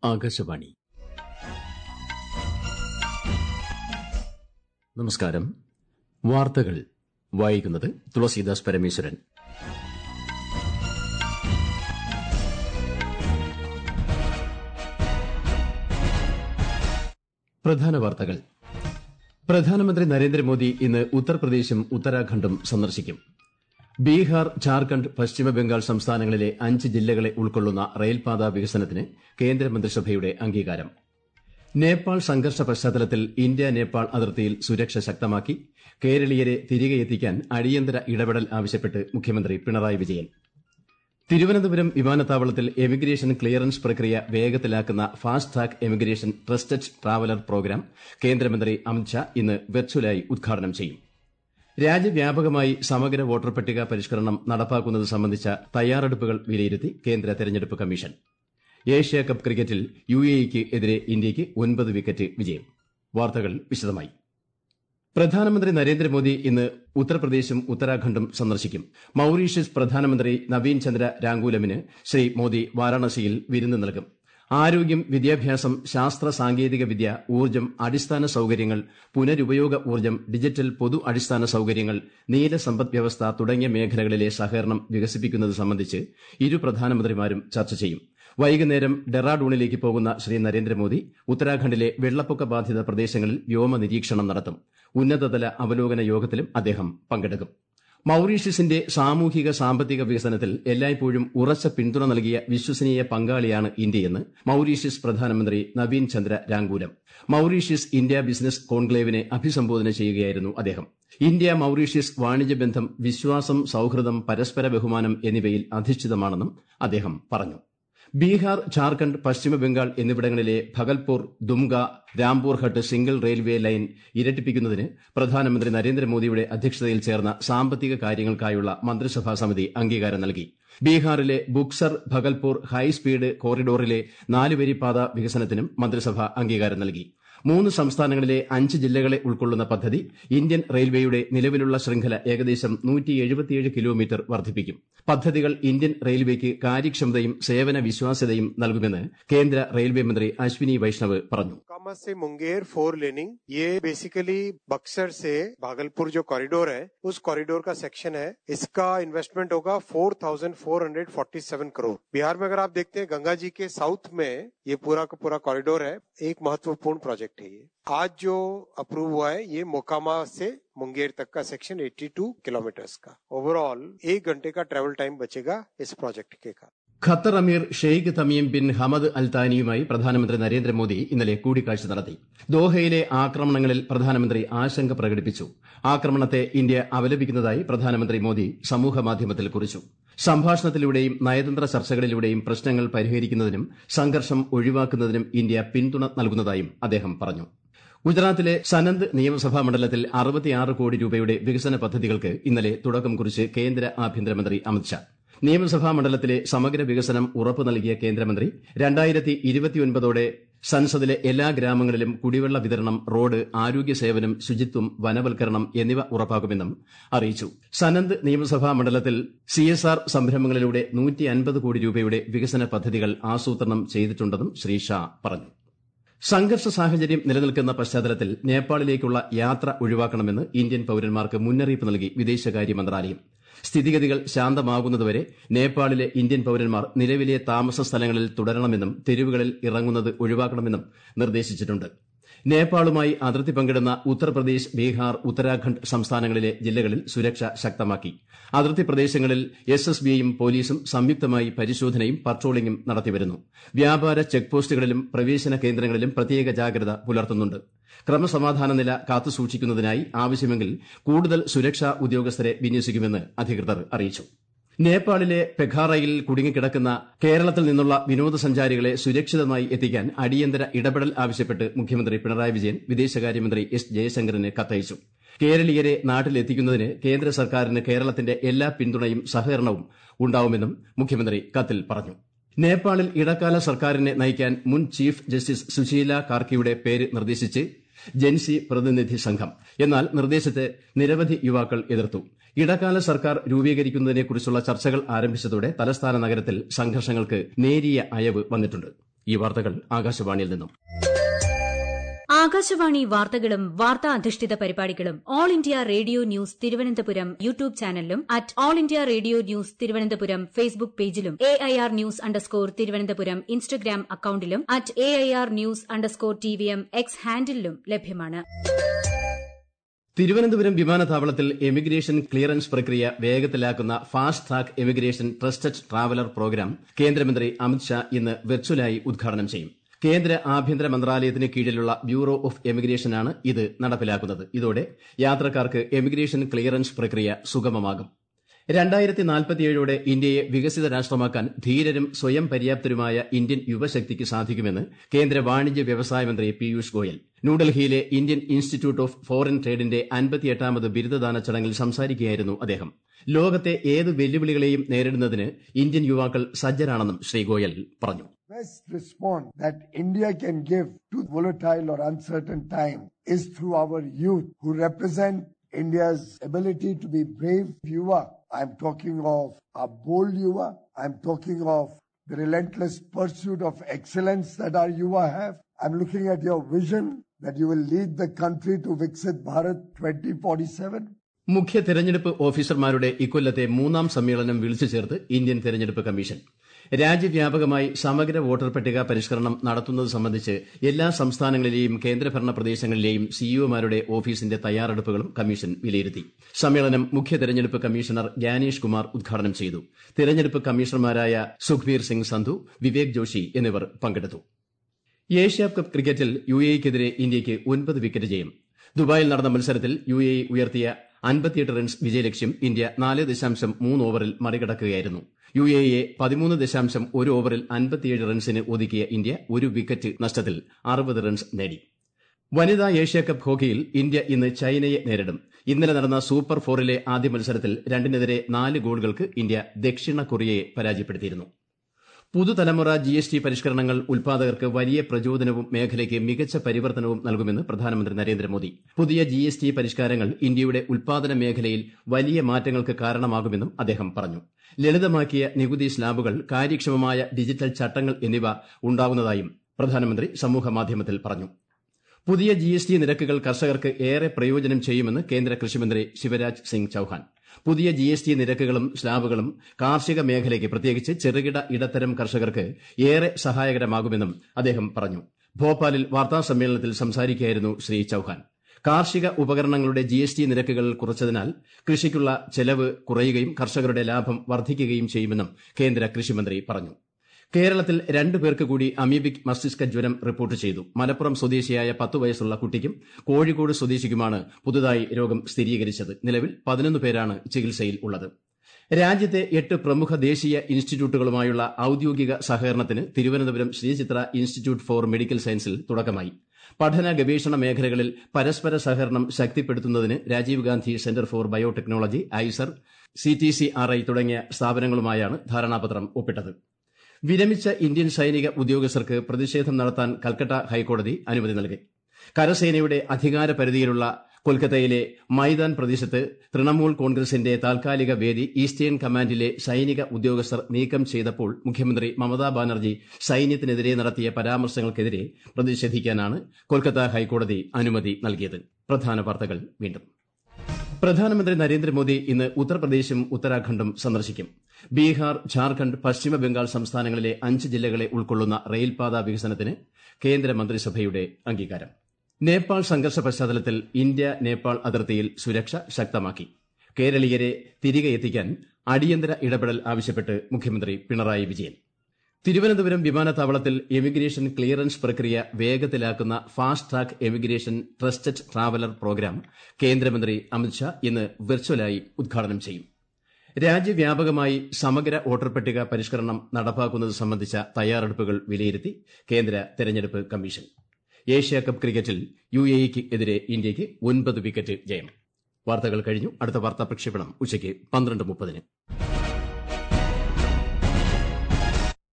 ആകാശവാണി നമസ്കാരം വാർത്തകൾ വായിക്കുന്നത് തുളസീദാസ് പരമേശ്വരൻ പ്രധാന വാർത്തകൾ പ്രധാനമന്ത്രി നരേന്ദ്രമോദി ഇന്ന് ഉത്തർപ്രദേശും ഉത്തരാഖണ്ഡും സന്ദർശിക്കും ബീഹാർ ഝാർഖണ്ഡ് പശ്ചിമബംഗാൾ സംസ്ഥാനങ്ങളിലെ അഞ്ച് ജില്ലകളെ ഉൾക്കൊള്ളുന്ന റെയിൽപാത വികസനത്തിന് കേന്ദ്രമന്ത്രിസഭയുടെ അംഗീകാരം നേപ്പാൾ സംഘർഷ പശ്ചാത്തലത്തിൽ ഇന്ത്യ നേപ്പാൾ അതിർത്തിയിൽ സുരക്ഷ ശക്തമാക്കി കേരളീയരെ തിരികെയെത്തിക്കാൻ അടിയന്തര ഇടപെടൽ ആവശ്യപ്പെട്ട് മുഖ്യമന്ത്രി പിണറായി വിജയൻ തിരുവനന്തപുരം വിമാനത്താവളത്തിൽ എമിഗ്രേഷൻ ക്ലിയറൻസ് പ്രക്രിയ വേഗത്തിലാക്കുന്ന fast track emigration trusted traveller programme കേന്ദ്രമന്ത്രി അമിത്ഷാ ഇന്ന് വെർച്വലായി ഉദ്ഘാടനം ചെയ്യും രാജ്യവ്യാപകമായി സമഗ്ര വോട്ടർ പട്ടിക പരിഷ്കരണം നടപ്പാക്കുന്നത് സംബന്ധിച്ച തയ്യാറെടുപ്പുകൾ വിലയിരുത്തി കേന്ദ്ര തെരഞ്ഞെടുപ്പ് കമ്മീഷൻ ഏഷ്യ കപ്പ് ക്രിക്കറ്റിൽ യു എ ഇക്ക് എതിരെ ഇന്ത്യയ്ക്ക് ഒൻപത് വിക്കറ്റ് വിജയം വാർത്തകൾ വിശദമായി പ്രധാനമന്ത്രി നരേന്ദ്രമോദി ഇന്ന് ഉത്തർപ്രദേശും ഉത്തരാഖണ്ഡും സന്ദർശിക്കും മൌറീഷ്യസ് പ്രധാനമന്ത്രി നവീൻ ചന്ദ്ര രാങ്കൂലമിന് ശ്രീ മോദി വാരാണസിയിൽ വിരുന്ന് നൽകും ആരോഗ്യം വിദ്യാഭ്യാസം ശാസ്ത്ര സാങ്കേതിക വിദ്യ ഊർജ്ജം അടിസ്ഥാന സൌകര്യങ്ങൾ പുനരുപയോഗ ഊർജ്ജം ഡിജിറ്റൽ പൊതു അടിസ്ഥാന സൌകര്യങ്ങൾ നീല സമ്പദ് വ്യവസ്ഥ തുടങ്ങിയ മേഖലകളിലെ സഹകരണം വികസിപ്പിക്കുന്നത് സംബന്ധിച്ച് ഇരു പ്രധാനമന്ത്രിമാരും ചർച്ച ചെയ്യും വൈകുന്നേരം ഡെറാഡൂണിലേക്ക് പോകുന്ന ശ്രീ നരേന്ദ്രമോദി ഉത്തരാഖണ്ഡിലെ വെള്ളപ്പൊക്ക ബാധിത പ്രദേശങ്ങളിൽ വ്യോമ നിരീക്ഷണം നടത്തും ഉന്നതതല അവലോകന യോഗത്തിലും അദ്ദേഹം പങ്കെടുക്കും മൌറീഷ്യസിന്റെ സാമൂഹിക സാമ്പത്തിക വികസനത്തിൽ എല്ലായ്പ്പോഴും ഉറച്ച പിന്തുണ നൽകിയ വിശ്വസനീയ പങ്കാളിയാണ് ഇന്ത്യയെന്ന് മൌറീഷ്യസ് പ്രധാനമന്ത്രി Navin Chandra Ramgoolam Mauritius India business കോൺക്ലേവിനെ അഭിസംബോധന ചെയ്യുകയായിരുന്നു അദ്ദേഹം ഇന്ത്യ മൌറീഷ്യസ് വാണിജ്യ ബന്ധം വിശ്വാസം സൌഹൃദം പരസ്പര ബഹുമാനം എന്നിവയിൽ അധിഷ്ഠിതമാണെന്നും അദ്ദേഹം പറഞ്ഞു ബീഹാർ ഝാർഖണ്ഡ് പശ്ചിമബംഗാൾ എന്നിവിടങ്ങളിലെ Bhagalpur Dumka Rampurhat single railway line ഇരട്ടിപ്പിക്കുന്നതിന് പ്രധാനമന്ത്രി നരേന്ദ്രമോദിയുടെ അധ്യക്ഷതയിൽ ചേർന്ന സാമ്പത്തിക കാര്യങ്ങൾക്കായുള്ള മന്ത്രിസഭാ സമിതി അംഗീകാരം നൽകി ബീഹാറിലെ ബുക്സർ ഭഗൽപൂർ ഹൈസ്പീഡ് കോറിഡോറിലെ നാലുവരിപ്പാത വികസനത്തിനും മന്ത്രിസഭ അംഗീകാരം നൽകി മൂന്ന് സംസ്ഥാനങ്ങളിലെ അഞ്ച് ജില്ലകളെ ഉൾക്കൊള്ളുന്ന പദ്ധതി ഇന്ത്യൻ റെയിൽവേയുടെ നിലവിലുള്ള ശൃംഖല ഏകദേശം കിലോമീറ്റർ വർദ്ധിപ്പിക്കും പദ്ധതികൾ ഇന്ത്യൻ റെയിൽവേക്ക് കാര്യക്ഷമതയും സേവന വിശ്വാസ്യതയും നൽകുമെന്ന് കേന്ദ്ര റെയിൽവേ മന്ത്രി അശ്വിനി വൈഷ്ണവ് പറഞ്ഞു मोकामा से मुंगेर फोर लेनिंग ये बेसिकली बक्सर से भागलपुर जो कॉरिडोर है उस कॉरिडोर का सेक्शन है इसका इन्वेस्टमेंट होगा 4,447 करोड़ बिहार में अगर आप देखते हैं गंगा जी के साउथ में ये पूरा का पूरा कॉरिडोर है एक महत्वपूर्ण प्रोजेक्ट है ये आज जो अप्रूव हुआ है ये मोकामा से मुंगेर तक का सेक्शन 82 किलोमीटर्स का ओवरऑल एक घंटे का ट्रेवल टाइम बचेगा इस प्रोजेक्ट के कारण ഖത്തർ അമീർ Sheikh Tamim bin Hamad al താനിയുമായി പ്രധാനമന്ത്രി നരേന്ദ്രമോദി ഇന്നലെ കൂടിക്കാഴ്ച നടത്തി ദോഹയിലെ ആക്രമണങ്ങളിൽ പ്രധാനമന്ത്രി ആശങ്ക പ്രകടിപ്പിച്ചു ആക്രമണത്തെ ഇന്ത്യ അപലപിക്കുന്നതായി പ്രധാനമന്ത്രി മോദി സമൂഹമാധ്യമത്തിൽ കുറിച്ചു സംഭാഷണത്തിലൂടെയും നയതന്ത്ര ചർച്ചകളിലൂടെയും പ്രശ്നങ്ങൾ പരിഹരിക്കുന്നതിനും സംഘർഷം ഒഴിവാക്കുന്നതിനും ഇന്ത്യ പിന്തുണ നൽകുന്നതായും അദ്ദേഹം പറഞ്ഞു ഗുജറാത്തിലെ സനന്ദ് നിയമസഭാ മണ്ഡലത്തിൽ അറുപത്തിയാറ് കോടി രൂപയുടെ വികസന പദ്ധതികൾക്ക് ഇന്നലെ തുടക്കം കുറിച്ച് കേന്ദ്ര ആഭ്യന്തരമന്ത്രി അമിത്ഷാ നിയമസഭാ മണ്ഡലത്തിലെ സമഗ്ര വികസനം ഉറപ്പു നൽകിയ കേന്ദ്രമന്ത്രി രണ്ടായിരത്തി ഇരുപത്തിയൊൻപതോടെ സൻസദിലെ എല്ലാ ഗ്രാമങ്ങളിലും കുടിവെള്ള വിതരണം റോഡ് ആരോഗ്യ സേവനം ശുചിത്വം വനവൽക്കരണം എന്നിവ ഉറപ്പാക്കുമെന്നും അറിയിച്ചു സനന്ദ് നിയമസഭാ മണ്ഡലത്തിൽ സിഎസ്ആർ സംരംഭങ്ങളിലൂടെ കോടി രൂപയുടെ വികസന പദ്ധതികൾ ആസൂത്രണം ചെയ്തിട്ടുണ്ടെന്നും ശ്രീ ഷാ പറഞ്ഞു സംഘർഷ സാഹചര്യം നിലനിൽക്കുന്ന പശ്ചാത്തലത്തിൽ നേപ്പാളിലേക്കുള്ള യാത്ര ഒഴിവാക്കണമെന്ന് ഇന്ത്യൻ പൌരന്മാർക്ക് മുന്നറിയിപ്പ് നൽകി വിദേശകാര്യ മന്ത്രാലയം സ്ഥിതിഗതികൾ ശാന്തമാകുന്നതുവരെ നേപ്പാളിലെ ഇന്ത്യൻ പൌരന്മാർ നിലവിലെ താമസ സ്ഥലങ്ങളിൽ തുടരണമെന്നും തെരുവുകളിൽ ഇറങ്ങുന്നത് ഒഴിവാക്കണമെന്നും നിർദ്ദേശിച്ചിട്ടുണ്ട് നേപ്പാളുമായി അതിർത്തി പങ്കിടുന്ന ഉത്തർപ്രദേശ് ബീഹാർ ഉത്തരാഖണ്ഡ് സംസ്ഥാനങ്ങളിലെ ജില്ലകളിൽ സുരക്ഷ ശക്തമാക്കി അതിർത്തി പ്രദേശങ്ങളിൽ എസ് എസ് ബിയും പോലീസും സംയുക്തമായി പരിശോധനയും പട്രോളിംഗും നടത്തിവരുന്നു വ്യാപാര ചെക്ക് പോസ്റ്റുകളിലും പ്രവേശന കേന്ദ്രങ്ങളിലും പ്രത്യേക ജാഗ്രത പുലർത്തുന്നുണ്ട് ക്രമസമാധാന നില കാത്തുസൂക്ഷിക്കുന്നതിനായി ആവശ്യമെങ്കിൽ കൂടുതൽ സുരക്ഷാ ഉദ്യോഗസ്ഥരെ വിന്യസിക്കുമെന്ന് അധികൃതർ അറിയിച്ചു നേപ്പാളിലെ പെഖാറയിൽ കുടുങ്ങിക്കിടക്കുന്ന കേരളത്തിൽ നിന്നുള്ള വിനോദസഞ്ചാരികളെ സുരക്ഷിതമായി എത്തിക്കാൻ അടിയന്തര ഇടപെടൽ ആവശ്യപ്പെട്ട് മുഖ്യമന്ത്രി പിണറായി വിജയൻ വിദേശകാര്യമന്ത്രി എസ് ജയശങ്കറിന് കത്തയച്ചു കേരളീയരെ നാട്ടിലെത്തിക്കുന്നതിന് കേന്ദ്ര സർക്കാരിന് കേരളത്തിന്റെ എല്ലാ പിന്തുണയും സഹകരണവും ഉണ്ടാവുമെന്നും മുഖ്യമന്ത്രി കത്തിൽ പറഞ്ഞു നേപ്പാളിൽ ഇടക്കാല സർക്കാരിനെ നയിക്കാൻ മുൻ ചീഫ് ജസ്റ്റിസ് സുശീല കാർക്കിയുടെ പേര് നിർദ്ദേശിച്ച് ജൻസി പ്രതിനിധി സംഘം എന്നാൽ നിർദ്ദേശത്തെ നിരവധി യുവാക്കൾ എതിർത്തു ഇടക്കാല സർക്കാർ രൂപീകരിക്കുന്നതിനെക്കുറിച്ചുള്ള ചർച്ചകൾ ആരംഭിച്ചതോടെ തലസ്ഥാന നഗരത്തിൽ സംഘർഷങ്ങൾക്ക് നേരിയ അയവ് വന്നിട്ടുണ്ട് ഈ വാർത്തകൾ ആകാശവാണിയിൽ നിന്നും ആകാശവാണി വാർത്തകളും വാർത്താ അധിഷ്ഠിത പരിപാടികളും all India radio news Thiruvananthapuram YouTube ചാനലിലും at all India radio news Thiruvananthapuram Facebook പേജിലും A I R news underscore Thiruvananthapuram Instagram അക്കൌണ്ടിലും at A I R news underscore T V M X ഹാൻഡിലും ലഭ്യമാണ് തിരുവനന്തപുരം വിമാനത്താവളത്തിൽ എമിഗ്രേഷൻ ക്ലിയറൻസ് പ്രക്രിയ വേഗത്തിലാക്കുന്ന fast track emigration trusted traveller programme കേന്ദ്രമന്ത്രി അമിത്ഷാ ഇന്ന് വെർച്വലായി ഉദ്ഘാടനം ചെയ്യും കേന്ദ്ര ആഭ്യന്തര മന്ത്രാലയത്തിന് കീഴിലുള്ള ബ്യൂറോ ഓഫ് എമിഗ്രേഷനാണ് ഇത് നടപ്പിലാക്കുന്നത് ഇതോടെ യാത്രക്കാർക്ക് എമിഗ്രേഷൻ ക്ലിയറൻസ് പ്രക്രിയ സുഗമമാകും രണ്ടായിരത്തി നാൽപ്പത്തിയേഴോടെ ഇന്ത്യയെ വികസിത രാഷ്ട്രമാക്കാൻ ധീരരും സ്വയം പര്യാപ്തരുമായ ഇന്ത്യൻ യുവശക്തിക്ക് സാധിക്കുമെന്ന് കേന്ദ്ര വാണിജ്യ വ്യവസായ മന്ത്രി പീയൂഷ് ഗോയൽ ന്യൂഡൽഹിയിലെ ഇന്ത്യൻ ഇൻസ്റ്റിറ്റ്യൂട്ട് ഓഫ് ഫോറിൻ ട്രേഡിന്റെ അൻപത്തിയെട്ടാമത് ബിരുദദാന ചടങ്ങിൽ സംസാരിക്കുകയായിരുന്നു അദ്ദേഹം ലോകത്തെ ഏത് വെല്ലുവിളികളെയും നേരിടുന്നതിന് ഇന്ത്യൻ യുവാക്കൾ സജ്ജരാണെന്നും ശ്രീ ഗോയൽ പറഞ്ഞു best response that India can give to volatile or uncertain time is through our youth who represent India's ability to be brave Yuva. I'm talking of a bold Yuva. I'm talking of the relentless pursuit of excellence that our Yuva have. I'm looking at your vision that you will lead the country to Viksit Bharat 2047. മുഖ്യ തെരഞ്ഞെടുപ്പ് ഓഫീസർമാരുടെ ഇക്കൊല്ലത്തെ മൂന്നാം സമ്മേളനം വിളിച്ചു ചേർത്ത് Indian തെരഞ്ഞെടുപ്പ് commission രാജ്യവ്യാപകമായി സമഗ്ര വോട്ടർ പട്ടിക പരിഷ്കരണം നടത്തുന്നത് സംബന്ധിച്ച് എല്ലാ സംസ്ഥാനങ്ങളിലെയും കേന്ദ്രഭരണ പ്രദേശങ്ങളിലെയും സിഇഒമാരുടെ ഓഫീസിന്റെ തയ്യാറെടുപ്പുകളും കമ്മീഷൻ വിലയിരുത്തി സമ്മേളനം മുഖ്യ തെരഞ്ഞെടുപ്പ് കമ്മീഷണർ ജ്ഞാനേഷ് കുമാർ ഉദ്ഘാടനം ചെയ്തു തെരഞ്ഞെടുപ്പ് കമ്മീഷണർമാരായ സുഖ്ബീർ സിംഗ് സന്ധു വിവേക് ജോഷി എന്നിവർ പങ്കെടുത്തു ഏഷ്യാകപ്പ് ക്രിക്കറ്റിൽ യു എക്കെതിരെ ഇന്ത്യയ്ക്ക് ഒൻപത് വിക്കറ്റ് ജയം ദുബായിൽ നടന്ന മത്സരത്തിൽ യു എ ഉയർത്തിയ അൻപത്തിയെട്ട് റൺസ് വിജയലക്ഷ്യം ഇന്ത്യ നാല് ദശാംശം മൂന്ന് ഓവറിൽ മറികടക്കുകയായിരുന്നു യു എയെ പതിമൂന്ന് ദശാംശം ഒരു ഓവറിൽ അൻപത്തിയേഴ് റൺസിന് ഒതുക്കിയ ഇന്ത്യ ഒരു വിക്കറ്റ് നഷ്ടത്തിൽ അറുപത് റൺസ് നേടി വനിതാ ഏഷ്യാകപ്പ് ഹോക്കിയിൽ ഇന്ത്യ ഇന്ന് ചൈനയെ നേരിടും ഇന്നലെ നടന്ന സൂപ്പർ ഫോറിലെ ആദ്യ മത്സരത്തിൽ രണ്ടിനെതിരെ നാല് ഗോളുകൾക്ക് ഇന്ത്യ ദക്ഷിണ കൊറിയയെ പരാജയപ്പെടുത്തിയിരുന്നു പുതുതലമുറ ജി എസ് ടി പരിഷ്കരണങ്ങൾ ഉൽപാദകർക്ക് വലിയ പ്രചോദനവും മേഖലയ്ക്ക് മികച്ച പരിവർത്തനവും നൽകുമെന്ന് പ്രധാനമന്ത്രി നരേന്ദ്രമോദി പുതിയ ജി എസ് ടി പരിഷ്കാരങ്ങൾ ഇന്ത്യയുടെ ഉൽപാദന മേഖലയിൽ വലിയ മാറ്റങ്ങൾക്ക് കാരണമാകുമെന്നും അദ്ദേഹം പറഞ്ഞു ലളിതമാക്കിയ നികുതി സ്ലാബുകൾ കാര്യക്ഷമമായ ഡിജിറ്റൽ ചട്ടങ്ങൾ എന്നിവ ഉണ്ടാകുന്നതായും പ്രധാനമന്ത്രി സമൂഹമാധ്യമത്തിൽ പറഞ്ഞു പുതിയ ജി എസ് ടി നിരക്കുകൾ കർഷകർക്ക് ഏറെ പ്രയോജനം ചെയ്യുമെന്ന് കേന്ദ്ര കൃഷിമന്ത്രി ശിവരാജ് സിംഗ് ചൌഹാൻ പുതിയ ജി എസ് ടി നിരക്കുകളും സ്ലാബുകളും കാർഷിക മേഖലയ്ക്ക് പ്രത്യേകിച്ച് ചെറുകിട ഇടത്തരം കർഷകർക്ക് ഏറെ സഹായകരമാകുമെന്നും അദ്ദേഹം പറഞ്ഞു ഭോപ്പാലിൽ വാർത്താസമ്മേളനത്തിൽ സംസാരിക്കുകയായിരുന്നു ശ്രീ ചൌഹാൻ കാർഷിക ഉപകരണങ്ങളുടെ ജി എസ് ടി നിരക്കുകൾ കുറച്ചതിനാൽ കൃഷിക്കുള്ള ചെലവ് കുറയുകയും കർഷകരുടെ ലാഭം വർദ്ധിക്കുകയും ചെയ്യുമെന്നും കേന്ദ്ര കൃഷിമന്ത്രി പറഞ്ഞു കേരളത്തിൽ രണ്ടു പേർക്ക് കൂടി അമീബിക് മസ്തിഷ്ക ജ്വരം റിപ്പോർട്ട് ചെയ്തു മലപ്പുറം സ്വദേശിയായ പത്ത് വയസ്സുള്ള കുട്ടിക്കും കോഴിക്കോട് സ്വദേശിക്കുമാണ് പുതുതായി രോഗം സ്ഥിരീകരിച്ചത് നിലവിൽ പതിനൊന്ന് പേരാണ് ചികിത്സയിൽ ഉള്ളത് രാജ്യത്തെ എട്ട് പ്രമുഖ ദേശീയ ഇൻസ്റ്റിറ്റ്യൂട്ടുകളുമായുള്ള ഔദ്യോഗിക സഹകരണത്തിന് Thiruvananthapuram Sree Chitra institute for medical സയൻസിൽ തുടക്കമായി പഠന ഗവേഷണ മേഖലകളിൽ പരസ്പര സഹകരണം ശക്തിപ്പെടുത്തുന്നതിന് Rajiv Gandhi centre for biotechnology IISER CTCRI തുടങ്ങിയ സ്ഥാപനങ്ങളുമായാണ് ധാരണാപത്രം ഒപ്പിട്ടത് വിരമിച്ച ഇന്ത്യൻ സൈനിക ഉദ്യോഗസ്ഥർക്ക് പ്രതിഷേധം നടത്താൻ കൽക്കട്ട ഹൈക്കോടതി അനുമതി നൽകി കരസേനയുടെ അധികാര പരിധിയിലുള്ള കൊൽക്കത്തയിലെ മൈതാൻ പ്രദേശത്ത് തൃണമൂൽ കോൺഗ്രസിന്റെ താൽക്കാലിക വേദി ഈസ്റ്റേൺ കമാൻഡിലെ സൈനിക ഉദ്യോഗസ്ഥർ നീക്കം ചെയ്തപ്പോൾ മുഖ്യമന്ത്രി മമതാ ബാനർജി സൈന്യത്തിനെതിരെ നടത്തിയ പരാമർശങ്ങൾക്കെതിരെ പ്രതിഷേധിക്കാനാണ് കൊൽക്കത്ത ഹൈക്കോടതി അനുമതി നൽകിയത് പ്രധാന വാർത്തകൾ വീണ്ടും പ്രധാനമന്ത്രി നരേന്ദ്രമോദി ഇന്ന് ഉത്തർപ്രദേശും ഉത്തരാഖണ്ഡും സന്ദർശിക്കും ബീഹാർ ഝാർഖണ്ഡ് പശ്ചിമ ബംഗാൾ സംസ്ഥാനങ്ങളിലെ അഞ്ച് ജില്ലകളെ ഉൾക്കൊള്ളുന്ന റെയിൽപാത വികസനത്തിന് കേന്ദ്രമന്ത്രിസഭയുടെ അംഗീകാരം നേപ്പാൾ സംഘർഷ പശ്ചാത്തലത്തിൽ ഇന്ത്യ നേപ്പാൾ അതിർത്തിയിൽ സുരക്ഷ ശക്തമാക്കി കേരളീയരെ തിരികെ എത്തിക്കാൻ അടിയന്തര ഇടപെടൽ ആവശ്യപ്പെട്ട് മുഖ്യമന്ത്രി പിണറായി വിജയൻ തിരുവനന്തപുരം വിമാനത്താവളത്തിൽ എമിഗ്രേഷൻ ക്ലിയറൻസ് പ്രക്രിയ വേഗത്തിലാക്കുന്ന fast track emigration trusted traveller programme കേന്ദ്രമന്ത്രി അമിത്ഷാ ഇന്ന് വെർച്വലായി ഉദ്ഘാടനം ചെയ്യും രാജ്യവ്യാപകമായി സമഗ്ര വോട്ടർ പട്ടിക പരിഷ്കരണം നടപ്പാക്കുന്നത് സംബന്ധിച്ച തയ്യാറെടുപ്പുകൾ വിലയിരുത്തി കേന്ദ്ര തെരഞ്ഞെടുപ്പ് കമ്മീഷൻ ഏഷ്യാകപ്പ് ക്രിക്കറ്റിൽ യു എക്ക് എതിരെ ഇന്ത്യയ്ക്ക് ഒൻപത് വിക്കറ്റ് ജയം വാർത്തകൾ കഴിഞ്ഞു അടുത്ത വാർത്താ പ്രക്ഷേപണം ഉച്ചയ്ക്ക് പന്ത്രണ്ട് മുപ്പതിന്